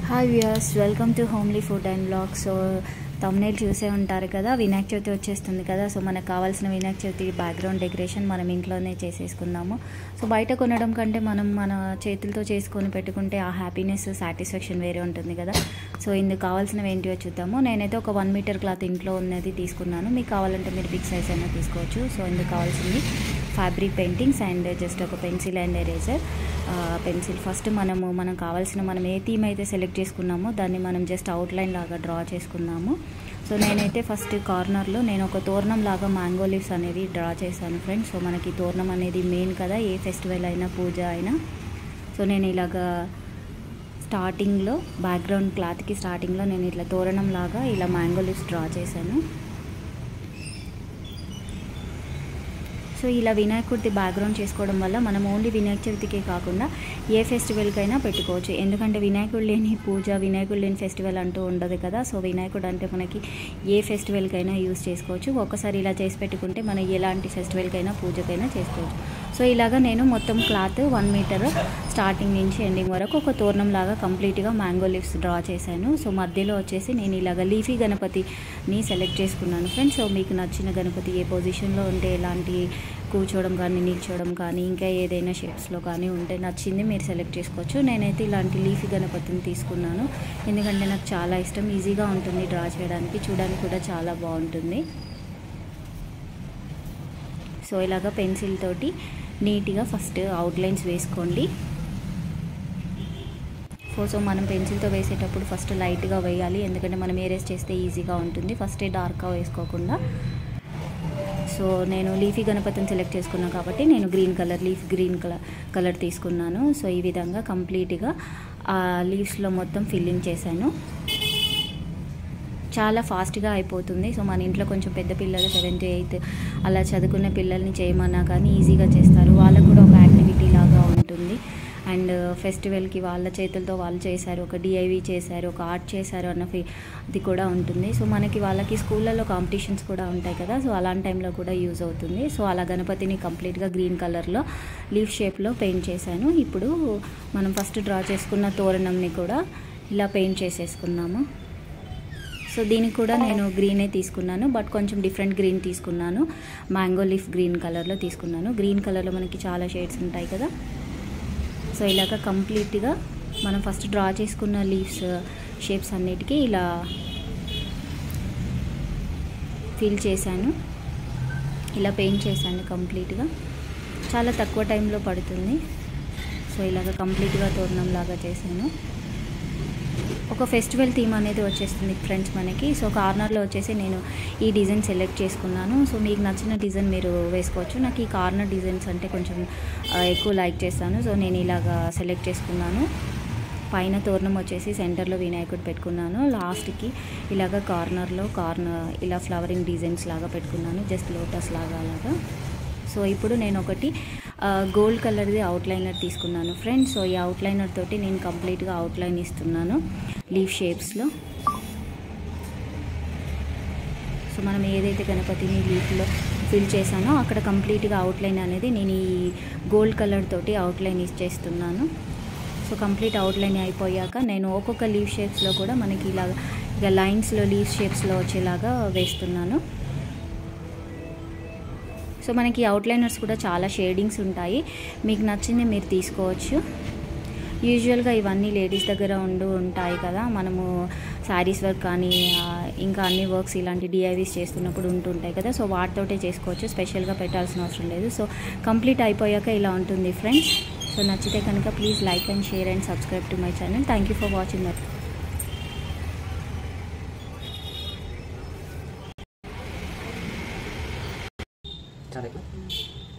hi viewers welcome to homely food and blog so thumbnail చూసే ఉంటారు కదా వినాయక చవితి వచ్చేస్తుంది కదా సో మనకు కావాల్సిన వినాయక చవితి బ్యాక్గ్రౌండ్ డెకరేషన్ మనం ఇంట్లోనే చేసేసుకుందాము సో బయట కొనడం కంటే మనం మన చేతులతో చేసుకొని పెట్టుకుంటే ఆ హ్యాపీనెస్ సాటిస్ఫాక్షన్ వేరే ఉంటుంది కదా సో ఇందుకు కావాల్సినవి ఏంటివో చూద్దాము నేనైతే ఒక వన్ మీటర్ క్లాత్ ఇంట్లో ఉన్నది తీసుకున్నాను మీకు కావాలంటే మీరు బిగ్ సైజ్ అయినా తీసుకోవచ్చు సో ఇందుకు కావాల్సింది ఫ్యాబ్రిక్ పెయింటింగ్స్ అండ్ జస్ట్ ఒక pencil and eraser pencil first మనము మనం కావాల్సిన మనం ఏ థీమ్ అయితే సెలెక్ట్ చేసుకున్నామో దాన్ని మనం జస్ట్ అవుట్లైన్ లాగా డ్రా చేసుకున్నాము సో నేనైతే ఫస్ట్ కార్నర్లో నేను ఒక తోరణం లాగా మ్యాంగో లీవ్స్ అనేది డ్రా చేశాను ఫ్రెండ్స్ సో మనకి తోరణం అనేది మెయిన్ కదా ఏ ఫెస్టివల్ అయినా పూజ అయినా సో నేను ఇలాగా స్టార్టింగ్లో బ్యాక్గ్రౌండ్ క్లాత్కి స్టార్టింగ్లో నేను ఇట్లా తోరణం లాగా ఇలా మ్యాంగో లీవ్స్ డ్రా చేశాను సో ఇలా వినాయకుడిది బ్యాక్గ్రౌండ్ చేసుకోవడం వల్ల మనం ఓన్లీ వినాయక చవితికే కాకుండా ఏ ఫెస్టివల్కైనా పెట్టుకోవచ్చు ఎందుకంటే వినాయకుడు లేని పూజ వినాయకుడు లేని ఫెస్టివల్ అంటూ ఉండదు కదా సో వినాయకుడు అంటే మనకి ఏ ఫెస్టివల్కైనా యూస్ చేసుకోవచ్చు ఒక్కసారి ఇలా చేసి పెట్టుకుంటే మనం ఎలాంటి ఫెస్టివల్కైనా పూజకైనా చేసుకోవచ్చు సో ఇలాగా నేను మొత్తం క్లాత్ వన్ మీటర్ స్టార్టింగ్ నుంచి ఎండింగ్ వరకు ఒక తోరణం లాగా కంప్లీట్గా మ్యాంగో లీవ్స్ డ్రా చేశాను సో మధ్యలో వచ్చేసి నేను ఇలాగ లీఫీ గణపతిని సెలెక్ట్ చేసుకున్నాను ఫ్రెండ్స్ సో మీకు నచ్చిన గణపతి ఏ పొజిషన్లో ఉంటే ఎలాంటి కూర్చోవడం కానీ నిల్చోవడం కానీ ఇంకా ఏదైనా షేప్స్లో కానీ ఉంటే నచ్చింది మీరు సెలెక్ట్ చేసుకోవచ్చు నేనైతే ఇలాంటి లీఫీ గణపతిని తీసుకున్నాను ఎందుకంటే నాకు చాలా ఇష్టం ఈజీగా ఉంటుంది డ్రా చేయడానికి చూడడానికి కూడా చాలా బాగుంటుంది సో ఇలాగ పెన్సిల్ తోటి నీట్గా ఫస్ట్ అవుట్లైన్స్ వేసుకోండి సో మనం పెన్సిల్తో వేసేటప్పుడు ఫస్ట్ లైట్గా వేయాలి ఎందుకంటే మనం ఏరేస్ చేస్తే ఈజీగా ఉంటుంది ఫస్టే డార్క్గా వేసుకోకుండా సో నేను లీఫీ గణపతిని సెలెక్ట్ చేసుకున్నాను కాబట్టి నేను green colour leaf green colour colour తీసుకున్నాను సో ఈ విధంగా కంప్లీట్గా ఆ లీవ్స్లో మొత్తం ఫిల్లింగ్ చేశాను చాలా ఫాస్ట్గా అయిపోతుంది సో మన ఇంట్లో కొంచెం పెద్ద పిల్లలు సెవెంత్ ఎయిత్ అలా చదువుకునే పిల్లల్ని చేయమన్నా కానీ ఈజీగా చేస్తారు వాళ్ళకు కూడా ఒక యాక్టివిటీ లాగా ఉంటుంది అండ్ ఫెస్టివల్కి వాళ్ళ చేతులతో వాళ్ళు చేశారు ఒక డిఐవి చేశారు ఒక ఆర్ట్ చేశారు అన్న ఇది కూడా ఉంటుంది సో మనకి వాళ్ళకి స్కూళ్ళలో కాంపిటీషన్స్ కూడా ఉంటాయి కదా సో అలాంటి టైంలో కూడా యూజ్ అవుతుంది సో అలా గణపతిని కంప్లీట్గా గ్రీన్ కలర్లో లీఫ్ షేప్లో పెయింట్ చేశాను ఇప్పుడు మనం ఫస్ట్ డ్రా చేసుకున్న తోరణంని కూడా ఇలా పెయింట్ చేసేసుకున్నాము సో దీనికి కూడా నేను గ్రీనే తీసుకున్నాను బట్ కొంచెం డిఫరెంట్ గ్రీన్ తీసుకున్నాను మ్యాంగో లీఫ్ గ్రీన్ కలర్లో తీసుకున్నాను గ్రీన్ కలర్లో మనకి చాలా షేడ్స్ ఉంటాయి కదా సో ఇలాగ కంప్లీట్గా మనం ఫస్ట్ డ్రా చేసుకున్న లీవ్స్ షేప్స్ అన్నిటికీ ఇలా ఫిల్ చేశాను ఇలా పెయింట్ చేశాను కంప్లీట్గా చాలా తక్కువ టైంలో పడుతుంది సో ఇలాగ కంప్లీట్గా తోరణం లాగా చేశాను ఒక ఫెస్టివల్ థీమ్ అనేది వచ్చేస్తుంది ఫ్రెండ్స్ మనకి సో కార్నర్లో వచ్చేసి నేను ఈ డిజైన్ సెలెక్ట్ చేసుకున్నాను సో మీకు నచ్చిన డిజైన్ మీరు వేసుకోవచ్చు నాకు ఈ కార్నర్ డిజైన్స్ అంటే కొంచెం ఎక్కువ లైక్ చేస్తాను సో నేను ఇలాగా సెలెక్ట్ చేసుకున్నాను పైన తోరణం వచ్చేసి సెంటర్లో వినాయకుడు పెట్టుకున్నాను లాస్ట్కి ఇలాగ కార్నర్లో కార్నర్ ఇలా ఫ్లవరింగ్ డిజైన్స్ లాగా పెట్టుకున్నాను జస్ట్ లోటస్ లాగా అలాగా సో ఇప్పుడు నేను ఒకటి గోల్డ్ కలర్ది అవుట్లైనర్ తీసుకున్నాను ఫ్రెండ్స్ సో ఈ అవుట్లైనర్ తోటి నేను కంప్లీట్గా అవుట్లైన్ ఇస్తున్నాను లీఫ్ షేప్స్లో సో మనం ఏదైతే గణపతిని లీఫ్లో ఫిల్ చేశానో అక్కడ కంప్లీట్గా అవుట్లైన్ అనేది నేను ఈ గోల్డ్ కలర్ తోటి అవుట్లైన్ ఇచ్చేస్తున్నాను సో కంప్లీట్ అవుట్లైన్ అయిపోయాక నేను ఒక్కొక్క లీఫ్ షేప్స్లో కూడా మనకి ఇలాగ ఇక లైన్స్లో లీఫ్ షేప్స్లో వచ్చేలాగా వేస్తున్నాను సో మనకి అవుట్లైనర్స్ కూడా చాలా షేడింగ్స్ ఉంటాయి మీకు నచ్చింది మీరు తీసుకోవచ్చు యూజువల్గా ఇవన్నీ లేడీస్ దగ్గర ఉండు ఉంటాయి కదా మనము శారీస్ వర్క్ కానీ ఇంకా అన్ని వర్క్స్ ఇలాంటి డిఐవీస్ చేస్తున్నప్పుడు ఉంటుంటాయి కదా సో వాటితోటే చేసుకోవచ్చు స్పెషల్గా పెట్టాల్సిన అవసరం లేదు సో కంప్లీట్ అయిపోయాక ఇలా ఉంటుంది ఫ్రెండ్స్ సో నచ్చితే కనుక please like and share and subscribe to my channel thank you for watching that చాలా